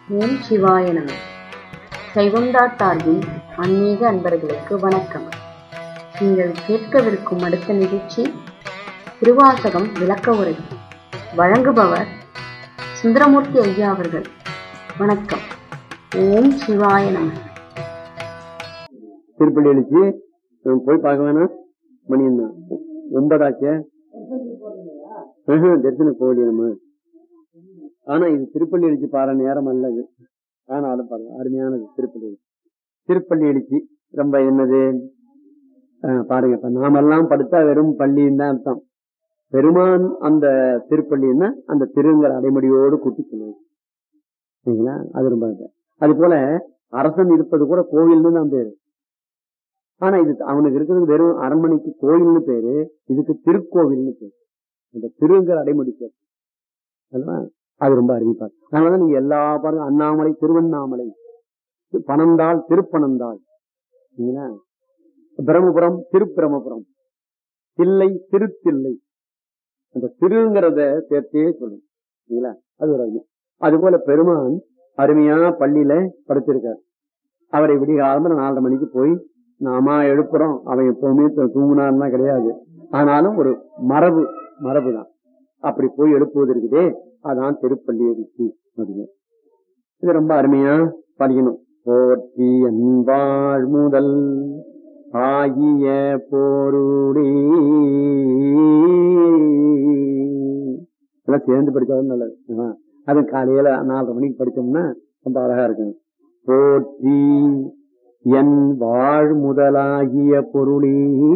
ஓம் சிவாய நம சைவம் டாட் டார்கின் ஆன்மீக அன்பர்களுக்கு வணக்கம் நீங்கள் கேட்கவிருக்கும் அடுத்த நிகழ்ச்சி திருவாசகம் விளக்க உரை வழங்குபவர் சுந்தரமூர்த்தி ஐயா அவர்கள் வணக்கம் ஓம் சிவாய நம திருப்பள்ளி எழுச்சி நம்ம போய் பார்க்க வேணாம் மணி என்ன ஒன்பதாச்சே ஆஹா, தரிசனம் போகலையே நம்ம ஆனா இது திருப்பள்ளி எழுச்சி பாரு நேரம் அல்ல இது ஆனாலும் பாருங்க அருமையானது திருப்பள்ளி எழுச்சி திருப்பள்ளி எழுச்சி ரொம்ப என்னது ஆஹ், பாருங்க இப்ப நாமெல்லாம் படுத்தா வெறும் பள்ளின்னு தான் அர்த்தம் பெருமான் அந்த திருப்பள்ளின்னா அந்த திருங்கிற அடைமொழியோடு கூட்டி சொல்லுவாங்க சரிங்களா அது ரொம்ப இது. அது போல அரசன் இருப்பது கூட கோவில்னு தான் பேரு ஆனா இது அவனுக்கு இருக்கிறது வெறும் அரண்மனைக்கு கோயில்னு பேரு இதுக்கு திருக்கோவில்னு பேரு அந்த திருங்கிற அடைமொழி பேர் அதனால அது ரொம்ப அறிவிப்பார் அதனாலதான் நீங்க எல்லா பாருங்க அண்ணாமலை திருவண்ணாமலை பனந்தாள் திருப்பனந்தாள் சரிங்களா? பிரம்மபுரம் திருப்பிரமபுரம் தில்லை திருத்தில்லை அந்த திருங்கிறத சேர்த்தே சொல்லும் சரிங்களா அது ஒரு அருமை அது போல பெருமான் அருமையா பள்ளியில படுத்திருக்கார் அவரை விடிகாலம்பர நாலரை மணிக்கு போய் நாம எழுப்புறோம் அவன் எப்பவுமே தூ- தூங்குனான்னா கிடையாது ஆனாலும் ஒரு மரபு மரபுதான் அப்படி போய் எழுப்புவது இருக்குதே அதான் திருப்பள்ளி எழுச்சி அப்படின்னு இது ரொம்ப அருமையா படிக்கணும் போற்றி அன்பாள் முதல் ஆகிய போருடே எல்லாம் சேர்ந்து படிச்சாலும் நல்லது ஆ. அது காலையில நாலரை மணிக்கு படிச்சோம்னா ரொம்ப அழகா இருக்கும் போற்றி என் வாழ் முதலாகிய பொருளே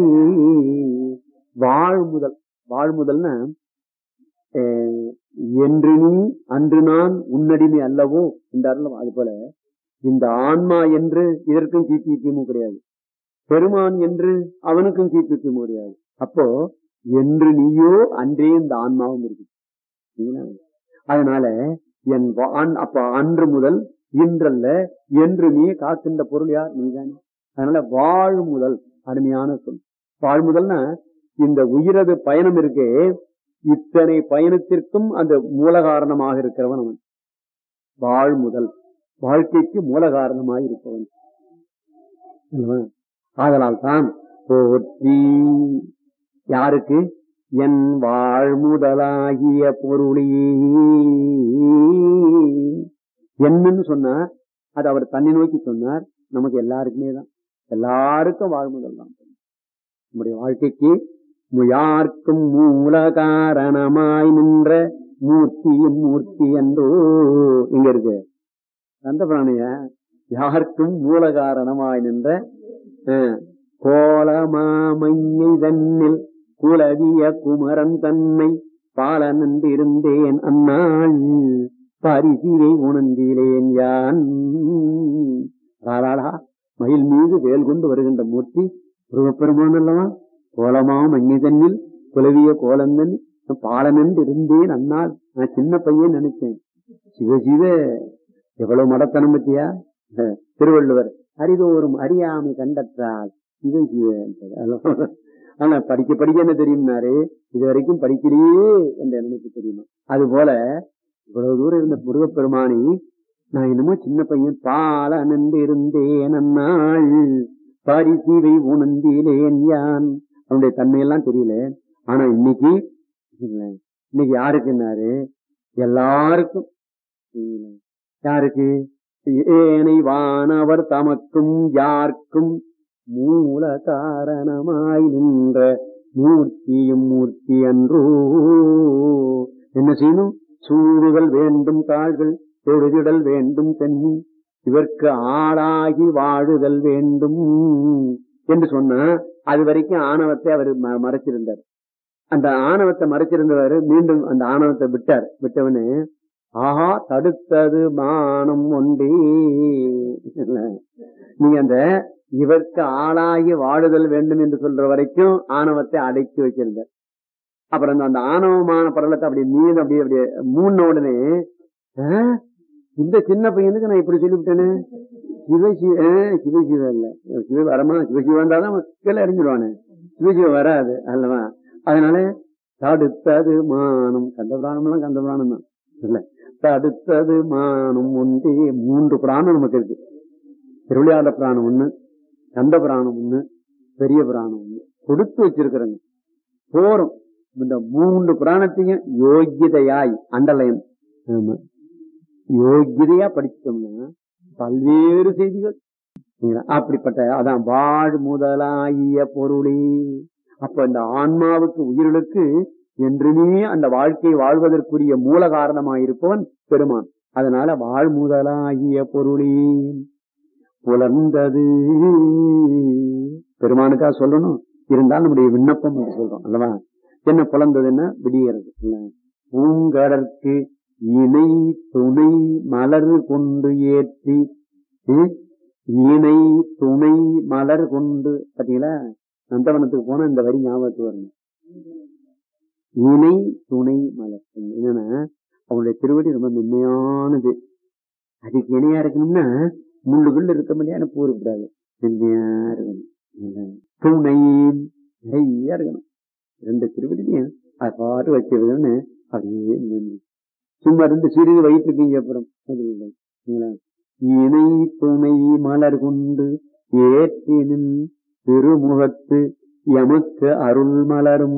வாழ் முதல் வாழ் முதல்னா அஹ், என்று நீ அன்று நான் உன்னடிமை அல்லவோ என்றார்கள் அது போல இந்த ஆன்மா என்று இதற்கும் சிபிபியும் கிடையாது பெருமான் என்று அவனுக்கும் சிபிபியும் கிடையாது அப்போ என்று நீயோ அன்றே இந்த ஆன்மாவும் இருக்கு சரிங்களா? அதனால என் வான் அப்ப அன்று முதல் இன்றல்ல என்று நீ காக்கின்ற பொருள் யார் நீதானே அதனால வாழ் முதல் அருமையான சொல் வாழ் முதல்னா இந்த உயிரது பயணம் இருக்கே இத்தனை பயணத்திற்கும் அந்த மூல காரணமாக இருக்கிறவன் அவன் வாழ் முதல் வாழ்க்கைக்கு மூல காரணமாக இருப்பவன் அல்லவா? ஆதலால் தான் போற்றி யாருக்கு என் வாழ் முதலாகிய பொருளே என்னன்னு சொன்னார் அது அவர் தன்னை நோக்கி சொன்னார் நமக்கு எல்லாருக்குமே தான் எல்லாருக்கும் வாழ்முதல் தான் நம்முடைய வாழ்க்கைக்கு மு- யாருக்கும் மூல காரணமாய் நின்ற மூர்த்தியும் மூர்த்தி என்றோ இங்க இருக்கு அந்த பிராணிய யாருக்கும் மூல காரணமாய் நின்ற அஹ், கோலமாமையை தன்னில் குலவிய குமரன் தன்னை பாலனன்றிருந்தேன் அந்நாள் பரிசிலை உணர்ந்திலேன் யான் ராராடா மயில் மீது வேல் கொண்டு வருகின்ற மூர்த்தி முருகப்பெருமான் அல்லவா கோலமா மன்னிதன்னில் குலவிய கோலந்தன் பாலனென்று இருந்தேன் அந்நாள் நான் சின்ன பையன் நினைச்சேன் சிவ சிவ எவ்வளவு மடத்தனம் பத்தியா அஹ், திருவள்ளுவர் அரிதோறும் அறியாமை கண்டற்றால் சிவ சிவ என்றார். அல்லவா? ஆனா படிக்க படிக்க என்ன தெரியும்னாரு இது வரைக்கும் படிக்கலையே என்று எனக்கு தெரியுமா அது போல இவ்வளவு தூரம் இருந்த முருகப்பெருமானி நான் என்னமோ சின்ன பையன் பால நின்று இருந்தேன் அந்நாள் பரிசீவை உணர்ந்தேன் யான் அவனுடைய தன்மையெல்லாம் தெரியல ஆனா இன்னைக்கு இல்ல, இன்னைக்கு யாருக்குன்னாரு எல்லாருக்கும் இல்ல. யாருக்கு ஏனை வானவர் தமக்கும் யார்க்கும் மூல காரணமாய் நின்ற மூர்த்தியும் மூர்த்தி அன்றோ என்ன செய்யணும் சூடுகள் வேண்டும் தாள்கள் தொழுதிடல் வேண்டும் தென்னி இவர்க்கு ஆளாகி வாழுதல் வேண்டும் என்று சொன்னா அது வரைக்கும் ஆணவத்தை அவர் ம- மறைச்சிருந்தார் அந்த ஆணவத்தை மறைச்சிருந்தவர் மீண்டும் அந்த ஆணவத்தை விட்டார் விட்டவனு ஆஹா தடுத்தது மானம் ஒன்றே நீங்க அந்த இவருக்கு ஆளாகி வாழுதல் வேண்டும் என்று சொல்ற வரைக்கும் ஆணவத்தை அடக்கி வச்சிருந்தார் அப்புறம் அந்த- அந்த ஆணவமான படலத்தை அப்படி மீது அப்படி அப்படியே மூணு உடனே ஆ, இந்த சின்ன பையனுக்கு நான் இப்படி சொல்லிவிட்டேனே சிவசிவ சிவசிவ இல்ல சிவ வரமா சிவசிவ வந்தாதான் கீழே அறிஞ்சிடுவானே சிவசிவ வராது அல்லவா அதனால தடுத்தது மானம் கந்த புராணம் எல்லாம் கந்த புராணம் தான் இல்ல தடுத்தது மானும் ஒன்றே மூன்று புராணம் நமக்கு இருக்கு திருவிளையாட புராணம் ஒண்ணு கந்த புராணம் ஒண்ணு பெரிய புராணம் ஒண்ணு கொடுத்து வச்சிருக்கிறேங்க போறோம் இந்த மூன்று புராணத்தையும் யோகிதையாய் அண்டலயம் ஆமா யோகிதையா படிச்சோம்னா பல்வேறு செய்திகள் சரிங்களா? அப்படிப்பட்ட அதான் வாழ் முதலாகிய பொருளே அப்ப இந்த ஆன்மாவுக்கு உயிர்களுக்கு என்றுமே அந்த வாழ்க்கையை வாழ்வதற்குரிய மூல காரணமாயிருப்பவன் பெருமான் அதனால வாழ் முதலாகிய பொருளே புலர்ந்தது பெருமானுக்கா சொல்லணும் இருந்தால் நம்முடைய விண்ணப்பம் என்று சொல்றோம் அல்லவா என்ன புலர்ந்ததுன்னா விடியறது இல்ல பூங்கடற்கு இணை துணை மலர் கொண்டு ஏற்றி ம், இணை துணை மலர் கொண்டு பாத்தீங்களா நந்தவனத்துக்கு போனா இந்த வரி ஞாபகத்துக்கு வரணும் இணை துணை மலர் என்னன்னா அவனுடைய திருவடி ரொம்ப மென்மையானது அதுக்கு இணையா இருக்கணும்னா முள்ளுக்குள்ள இருக்க முடியாது பூ இருக்கக்கூடாது மென்மையா இருக்கணும் இல்ல. துணை நிறைய இருக்கணும் ரெண்டு திருவடிலையும் அது பாட்டு வச்சிருக்கணும்னு அப்படியே நின்னு. சும்மா ரெண்டு சிறிது வயிற்றுக்கு அப்புறம் அது இல்லை. சரிங்களா? இணை துணை மலர் கொண்டு ஏற்றினின் திருமுகத்து எமக்கு அருள் மலரும்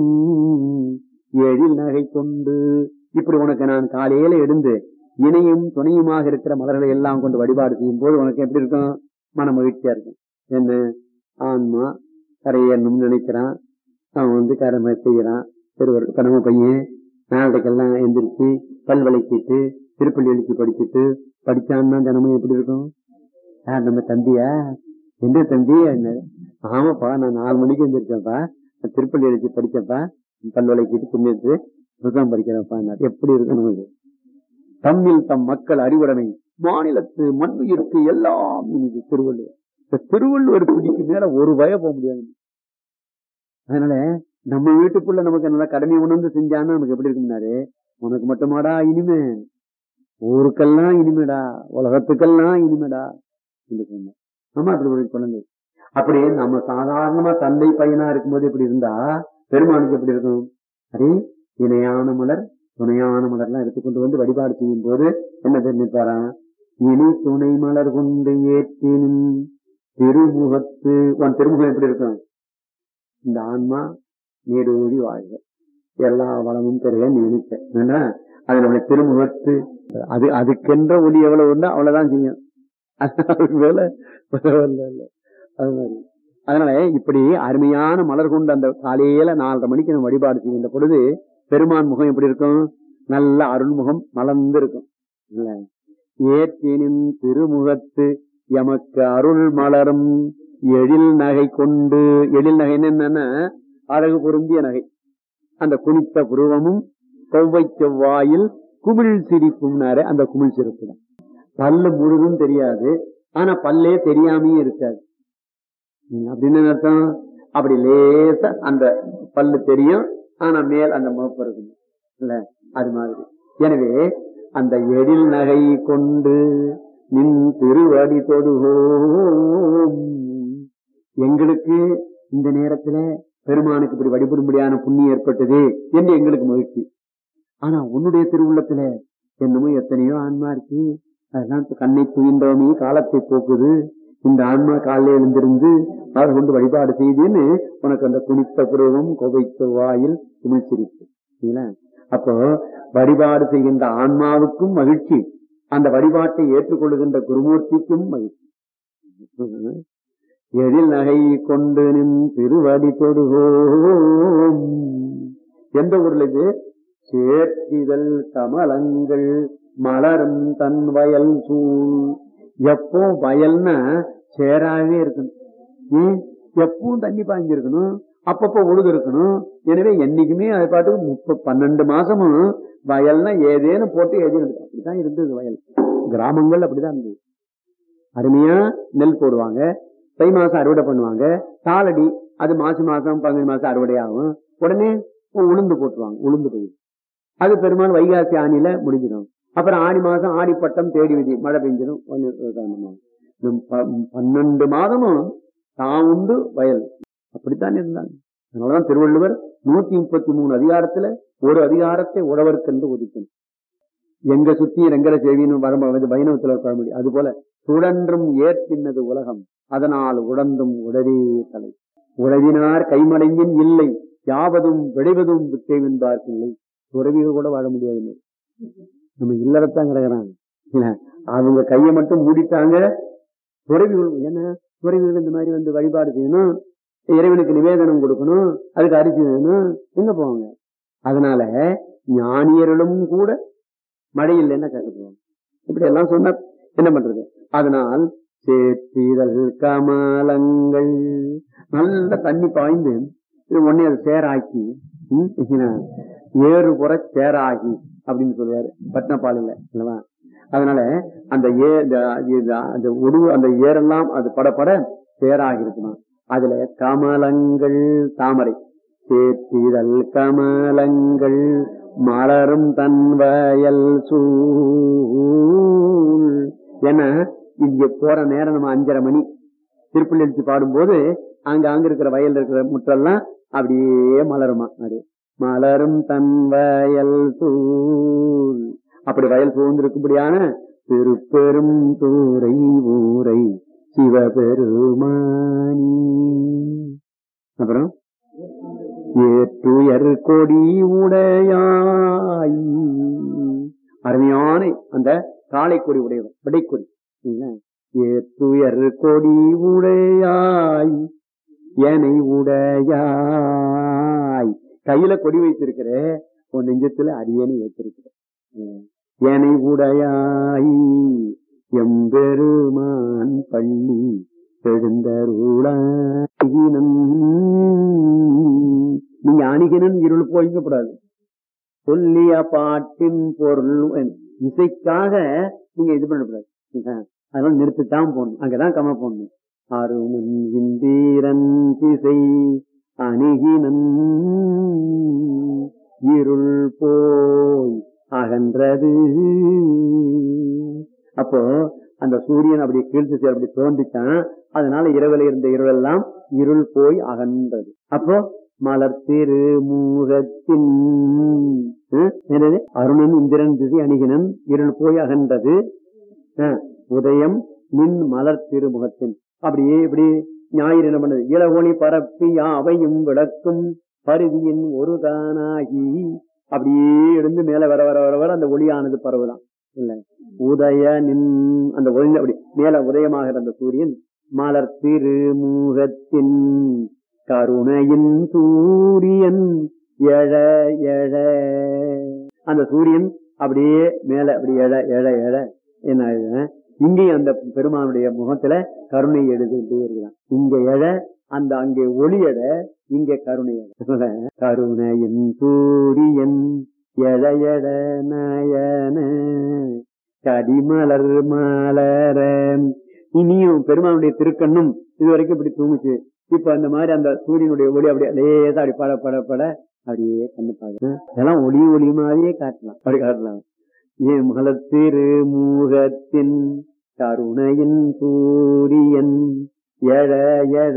எழில் நகை கொண்டு இப்படி உனக்கு நான் காலையில எழுந்து இணையும் துணையுமாக இருக்கிற மலர்களை எல்லாம் கொண்டு வழிபாடு செய்யும் போது உனக்கு எப்படி இருக்கும் மன மகிழ்ச்சியா இருக்கும் என்ன ஆன்மா கரையேறணும்னு நினைக்கிறான் அவன் வந்து கடமை செய்யறான் திருவர் கடமை பையன் நாளைக்கெல்லாம் எந்திரிச்சு பல் விளக்கிட்டு திருப்பள்ளி எழுச்சி படிச்சுட்டு படிச்சான்னா தினமும் எப்படி இருக்கும் யார் நம்ம தம்பியா என்ன தம்பி என்ன ஆமாப்பா நான் நாலு மணிக்கு எந்திரிச்சேன்ப்பா நான் திருப்பள்ளி எழுச்சி படிச்சேன்ப்பா பல் விளக்கிட்டு துணிட்டு புத்தகம் படிக்கிறேன்ப்பா எப்படி இருக்கும் நமக்கு தம்மில் தம் மக்கள் அறிவுடைமை மாநிலத்து மண்ணுயிருக்கு எல்லாம் இனிது திருவள்ளுவர் இந்த திருவள்ளுவர் துடிக்கு மேல ஒரு பய போக முடியாது அதனால நம்ம வீட்டுக்குள்ள நமக்கு நல்லா கடமை உணர்ந்து செஞ்சான்னா நமக்கு எப்படி இருக்கும்னாரு உனக்கு மட்டுமாடா இனிமே ஊருக்கெல்லாம் இனிமேடா உலகத்துக்கெல்லாம் இனிமேடா என்று சொன்னார் ஆமா அப்படி ஒரு குழந்தை அப்படியே நம்ம சாதாரணமா தந்தை பையனா இருக்கும்போது எப்படி இருந்தா பெருமானுக்கு எப்படி இருக்கும் அரே இணையான மலர் துணையான மலர்லாம் எடுத்துக்கொண்டு வந்து வழிபாடு செய்யும் போது என்ன தெரிஞ்சுப்பாரா இனி துணை மலர் கொண்டு ஏற்றினும் திருமுகத்து உன் திருமுகம் எப்படி இருக்கும் இந்த ஆன்மா நீடூழி வாழ்க எல்லா வளமும் பெருக நினைக்க ஏன்னா அது நம்முடைய திருமுகத்து அது அதுக்கென்ற ஒளி எவ்வளவு உண்டோ அவ்வளவுதான் செய்யும் அதுக்கு மேல பரவாயில்ல இல்ல. அது மாதிரி அதனால இப்படி அருமையான மலர் கொண்டு அந்த காலையில நாலரை மணிக்கு நம்ம வழிபாடு செய்கின்ற பொழுது பெருமான் முகம் எப்படி இருக்கும் நல்ல அருள்முகம் மலர்ந்து இருக்கும் இல்ல ஏற்றினின் திருமுகத்து எமக்கு அருள் மலரும் எழில் நகை கொண்டு எழில் நகைன்னு என்னன்னா அழகு பொருந்திய நகை அந்த குனித்த புருவமும் கொவ்வை செவ்வாயில் குமிழ் சிரிப்பும்னாரு அந்த குமிழ் சிரிப்பு தான் பல்லு முழுதும் தெரியாது ஆனா பல்லே தெரியாமையே இருக்காது ம், அப்படின்னு என்ன அர்த்தம் அப்படி லேசா அந்த பல்லு தெரியும் ஆனா மேல் அந்த முகப்பு இருக்கும் இல்ல அது மாதிரி எனவே அந்த எழில் நகை கொண்டு நின் திருவடி தொடுகோம் எங்களுக்கு இந்த நேரத்துல பெருமானுக்கு இப்படி வழிபடும்படியான புண்ணியம் ஏற்பட்டது என்று எங்களுக்கு மகிழ்ச்சி ஆனா உன்னுடைய திருவுள்ளத்துல என்னமோ எத்தனையோ ஆன்மா இருக்கு அதெல்லாம் இப்ப கண்ணை துயின்றோமே காலத்தை போக்குது இந்த ஆன்மா காலையில எழுந்திருந்து அதை கொண்டு வழிபாடு செய்துன்னு உனக்கு அந்த குனித்த புருவம் கொவைத்த வாயில் குமிழ்ச்சிருக்கு சரிங்களா அப்போ வழிபாடு செய்கின்ற ஆன்மாவுக்கும் மகிழ்ச்சி அந்த வழிபாட்டை ஏற்றுக்கொள்ளுகின்ற குருமூர்த்திக்கும் மகிழ்ச்சி எழில் நகை கொண்டு நின் திருவடி தொடுகோம் எந்த ஊர்ல இது சேர்த்திதழ் கமலங்கள் மலரும் தன் வயல் சூழ் எப்போ வயல்னா சேராவே இருக்கணும் ஏன் எப்பவும் தண்ணி பாய்ஞ்சிருக்கணும் அப்பப்போ உழுது இருக்கணும் எனவே என்னைக்குமே அது பாட்டுக்கு முப்ப பன்னெண்டு மாசமும் வயல்னா ஏதேனும் போட்டு ஏதேனும் அப்படிதான் இருந்தது வயல் கிராமங்கள் அப்படிதான் இருந்தது அருமையா நெல் போடுவாங்க தை மாசம் அறுவடை பண்ணுவாங்க தாளடி அது மாசி மாசம் பங்குனி மாசம் அறுவடை ஆகும் உடனே உளுந்து போட்டுருவாங்க உளுந்து போயிடும் அது பெரும்பாலும் வைகாசி ஆணியில முடிஞ்சிடும் அப்புறம் ஆடி மாசம் ஆடி பட்டம் தேடி விதி மழை பெஞ்சிடும் கொஞ்சம் விவசாயம் பண்ணுவாங்க. நம் ப- பன்னெண்டு மாதமும் தான் உண்டு வயல் அப்படித்தான் இருந்தாங்க அதனாலதான் திருவள்ளுவர் நூத்தி முப்பத்தி மூணு அதிகாரத்துல ஒரு அதிகாரத்தை உழவர்க்கென்று ஒதுக்கணும் எங்க சுத்தி ரெங்கர செவின்னு வரும்போது வைணவத்துல ஒரு பழமொழி அது போல சுழன்றும் ஏற்பின்னது உலகம் அதனால் உடந்தும் உடவே தலை உழவினார் கைமடையின் இல்லை யாவதும் விளைவதும் விட்டேவென்பார்க்கில்லை துறவிகள் கூட வாழ முடியாது நம்ம இல்லறத்தான் கிடக்குறாங்க இல்ல, அவங்க கையை மட்டும் மூடிட்டாங்க துறவிகள் என்ன துறவிகள் இந்த மாதிரி வந்து வழிபாடு செய்யணும் இறைவனுக்கு நிவேதனம் கொடுக்கணும் அதுக்கு அரிசி வேணும் எங்க போவாங்க அதனால ஞானியர்களும் கூட மழை இல்லைன்னா கேட்க போவாங்க இப்படி எல்லாம் சொன்ன என்ன பண்றது அதனால் சேற்றிதழ் கமலங்கள் நல்ல தண்ணி பாய்ந்து இது உடனே அது சேராக்கி ம், என்ன, ஏறு புற சேராகி அப்படின்னு சொல்லுவாரு பட்னப்பாலில் இல்லவா அதனால அந்த ஏ இந்த- இது- அந்த உரு அந்த ஏரெல்லாம் அது படப்பட சேராகி இருக்குமா அதுல கமலங்கள் தாமரை சேற்றிதழ் கமலங்கள் மலரும் தன் வயல் சூழ் ஏன்னா இங்க போற நேரம் நம்ம அஞ்சரை மணி திருப்பள்ளி அடிச்சு பாடும்போது அங்க அங்க இருக்கிற வயல்ல இருக்கிற முற்றெல்லாம் அப்படியே மலருமா அப்படியே மலரும் தன் வயல் சூழ் அப்படி வயல் சூழ்ந்திருக்கும்படியான திருப்பெரும் தூரை ஊரை சிவபெருமானி அப்புறம் ஏற்றுயர் கொடி உடையாய் அருமையான அந்த காளை கொடி உடையவர் விடைக்கொடி சரிங்களா? ஏற்றுயர் கொடி உடையாய் எனை உடையாய் கையில கொடி வைத்திருக்கிற உன் நெஞ்சத்துல அரியணை வைத்திருக்கிற எனை உடையாய் எம்பெருமான் பள்ளி எழுந்தருளாயினம் நீங்க அணிகனன் இருள் போய்க்கப்படாது சொல்லிய பாட்டின் பொருள் இசைக்காக நீங்க இது பண்ணக்கூடாது சரிங்களா? அதனால நிறுத்தித்தான் போடணும் அங்கதான் கம போடணும் அருணன் இந்தீரன் திசை அணுகினன் இருள் போய் அகன்றது அப்போ அந்த சூரியன் அப்படி கீழ்த்து அப்படி தோன்றிச்சான் அதனால இரவுல இருந்த இருளெல்லாம் இருள் போய் அகன்றது அப்போ மலர் திரு மூகத்தின் என்னது அருணன் இந்திரன் திசை அணுகினன் இருள் போய் அகன்றது அஹ், உதயம் நின் மலர் திருமுகத்தின் அப்படியே இப்படி ஞாயிறு என்ன பண்ணது இளவொளி பரப்பி யாவையும் விளக்கும் பருவியின் ஒரு தானாகி அப்படியே எழுந்து மேல வர வர வர வர அந்த ஒளியானது பரவுதான் இல்ல உதய நின் அந்த ஒளி அப்படி மேல உதயமாகிற அந்த சூரியன் மலர் திருமுகத்தின் கருணையின் சூரியன் எழ எழ அந்த சூரியன் அப்படியே மேல அப்படி எழ எழ எழ என்ன ஆகுது? இங்கேயும் அந்த பெருமானுடைய முகத்துல கருணை எழுதுகிட்டே இருக்கிறான் இங்க எழ அந்த அங்கே ஒளி எழ இங்க கருணை எழ கருணையின் சூரியன் எழ எழ நயன கடிமலர் மலர இனியும் பெருமானுடைய திருக்கண்ணும் இது வரைக்கும் இப்படி தூங்குச்சு இப்ப அந்த மாதிரி அந்த சூரியனுடைய ஒளி அப்படியே லேசா அப்படி பட பட பட அப்படியே கண்ணு பாக்க இதெல்லாம் ஒளி ஒளி மாதிரியே காட்டலாம் அப்படி காட்டலாம் ஏன் மலத்திரு மூகத்தின் கருணையின் சூரியன் எழ எழ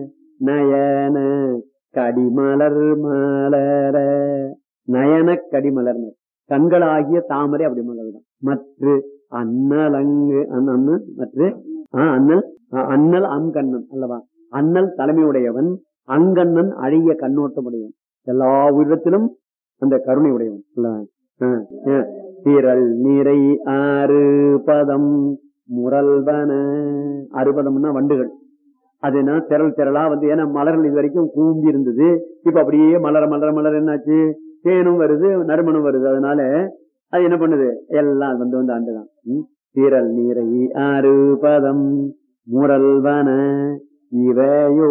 நயன கடிமலர் மலர நயன கடிமலர்னர் கண்களாகிய தாமரை அப்படி மலர்தான் மற்ற அன்னலங்கு அண்ண- அண்ண மற்ற ஆ, அண்ணல் ஆ, அண்ணல் அங்கண்ணன் அல்லவா அண்ணல் தலைமையுடையவன் அங்கண்ணன் அழகிய கண்ணோட்டமுடையவன் எல்லா உயிரத்திலும் அந்த கருணை உடையவன் அல்லவா? ஆ, ஆ. திரள் நிறை ஆறு பதம் முரல்வன அறுபதம்னா வண்டுகள் அதுனா திரள் திரளா வந்து ஏன்னா மலர்கள் இது வரைக்கும் கூம்பி இருந்தது இப்ப அப்படியே மலர மலர மலர என்னாச்சு தேனும் வருது நறுமணம் வருது அதனால அது என்ன பண்ணுது எல்லாம் வந்து வந்து ஆண்டுதான் ம்? திரள் நீரை ஆறு பதம் முரல்வன இவையோ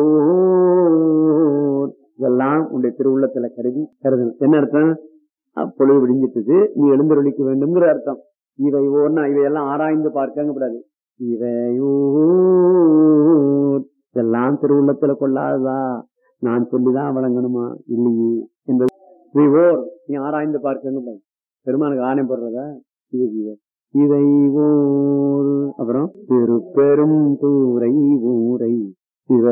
இதெல்லாம் உன்னுடைய திருவுள்ளத்துல கருதி கருதணும் என்ன அர்த்தம் அப்பொழுது விடிஞ்சிட்டது நீ எழுந்தருளிக்க வேண்டும்ங்கிற அர்த்தம் இவை ஓர்னா இவையெல்லாம் ஆராய்ந்து பார்க்கக்கூடாது இவையோ இதெல்லாம் திருவுள்ளத்துல கொள்ளாததா நான் சொல்லிதான் வழங்கணுமா இல்லையே என்பது இவை ஓர் நீ ஆராய்ந்து பார்க்கக்கூடாது பெருமானுக்கு ஆணை போடுறதா இது இது. இதை ஓர் அப்புறம் திருப்பெரும் தூரை ஊரை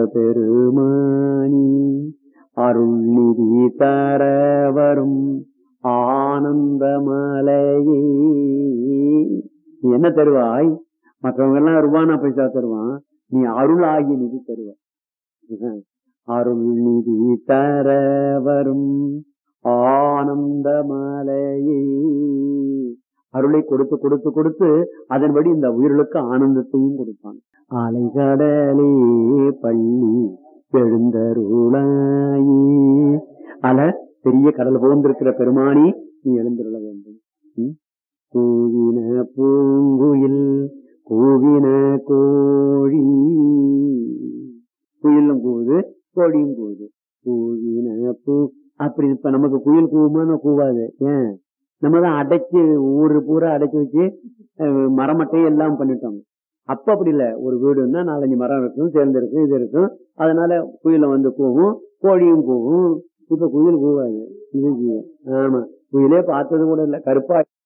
சிவபெருமானி அருள் நிதி தர வரும் ஆனந்த மலையே நீ என்ன தருவாய் மற்றவங்க எல்லாம் ரூபானா பைசா தருவான் நீ அருள் ஆகிய நிதி தருவாய் அருள் நிதி தர வரும் ஆனந்த மலையே அருளை கொடுத்து கொடுத்து கொடுத்து அதன்படி இந்த உயிர்களுக்கு ஆனந்தத்தையும் கொடுப்பான் அலைகடலே பள்ளி எழுந்தருளாயி அல பெரிய கடல் போந்திருக்கிற பெருமானி நீ எழுந்துருள வேண்டும் ம்? கூவின பூங்குயில் கூவின கோழி குயிலும் கூவுது கோழியும் கூவுது கூவின பூ அப்படி இப்ப நமக்கு குயில் கூவுமான்னு கூவாது ஏன் நம்ம தான் அடைச்சு ஊரு பூரா அடைச்சு வச்சு அஹ், மரமட்டை எல்லாம் பண்ணிட்டோம் அப்ப அப்படி இல்ல ஒரு வீடுன்னா நாலஞ்சு மரம் இருக்கும் சேர்ந்து இருக்கும் இது இருக்கும் அதனால குயில வந்து கூவும் கோழியும் கூவும் இப்ப குயில் கூவாது இது கூவும். ஆமா குயிலே பார்த்தது கூட இல்ல கருப்பா